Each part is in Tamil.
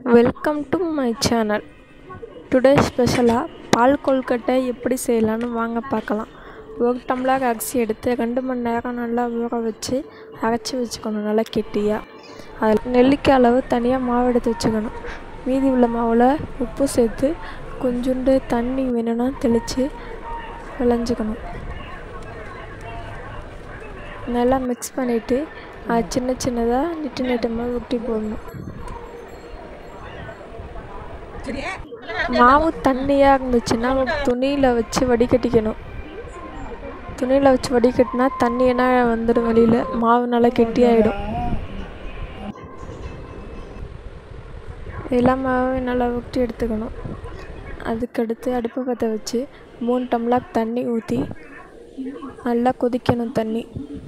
welcome to my channel today ஸ்பெஷலாக பால் கொழுக்கட்டை எப்படி செய்யலான்னு வாங்க பார்க்கலாம் ஒரு டம்ளர் அரிசி எடுத்து ரெண்டு மணி நேரம் நல்லா ஊற வச்சு அரைச்சி வச்சுக்கணும் நல்லா கெட்டியாக அதில் நெல்லிக்காய் அளவு தனியாக மாவு எடுத்து வச்சுக்கணும் மீதி உள்ள மாவில் உப்பு சேர்த்து கொஞ்சோண்டு தண்ணி வேணும்னா தெளித்து விளைஞ்சிக்கணும் நல்லா மிக்ஸ் பண்ணிவிட்டு அது சின்ன சின்னதாக நிட்டு நிட்டமாக உருட்டி போடணும் மாவு தண்ணியாக இருந்துச்சுன்னா துணியில் வச்சு வடிகட்டிக்கணும் துணியில் வச்சு வடிகட்டினா தண்ணி என்ன வந்துடும் வெளியில் மாவு நல்லா கெட்டியாயிடும் எல்லா மாவையும் நல்லா உருட்டி எடுத்துக்கணும் அதுக்கடுத்து அடுப்பை பற்ற வச்சு மூணு டம்ளர் தண்ணி ஊற்றி நல்லா கொதிக்கணும் தண்ணி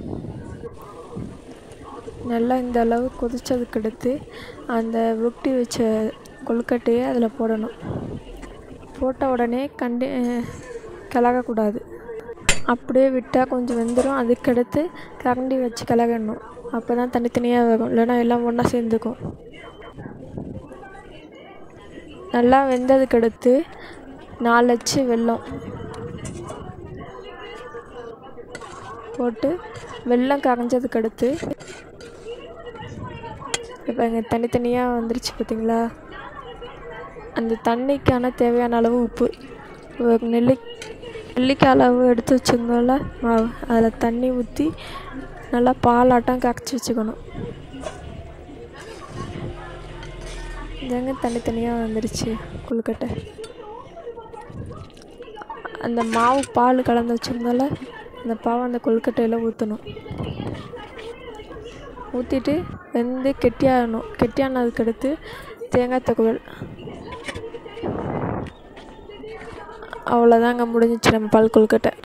நல்லா இந்த அளவு கொதித்ததுக்கடுத்து அந்த உருட்டி வச்ச கொழுக்கட்டையை அதில் போடணும் போட்ட உடனே கண்டி கிளறக்கூடாது அப்படியே விட்டால் கொஞ்சம் வெந்துடும் அதுக்கடுத்து கரண்டி வச்சு கிளறணும் அப்போ தான் தனித்தனியாக வரும் இல்லைன்னா எல்லாம் ஒன்றா சேர்ந்துக்கும் நல்லா வெந்ததுக்கடுத்து நாலு அச்சு வெல்லம் போட்டு வெல்லம் கரைஞ்சதுக்கடுத்து இப்போ இங்கே தனித்தனியாக வந்துருச்சு பார்த்தீங்களா அந்த தண்ணிக்கான தேவையான அளவு உப்பு ஒரு நெல்லி நெல்லிக்காய் அளவு எடுத்து வச்சுருந்தோம்ல மாவு அதில் தண்ணி ஊற்றி நல்லா பாலாட்டம் கரைச்சி வச்சுக்கணும் இதாங்க தனித்தனியாக வந்துருச்சு கொழுக்கட்டை அந்த மாவு பால் கலந்து வச்சுருந்தோம்ல அந்த பாவை அந்த கொழுக்கட்டையில் ஊற்றணும் ஊற்றிட்டு வெந்து கெட்டியாகணும் கெட்டியானதுக்கடுத்து தேங்காய் தகவல் அவ்வளோதாங்க முடிஞ்சிச்சு நம்ம பால் கொழுக்கட்டை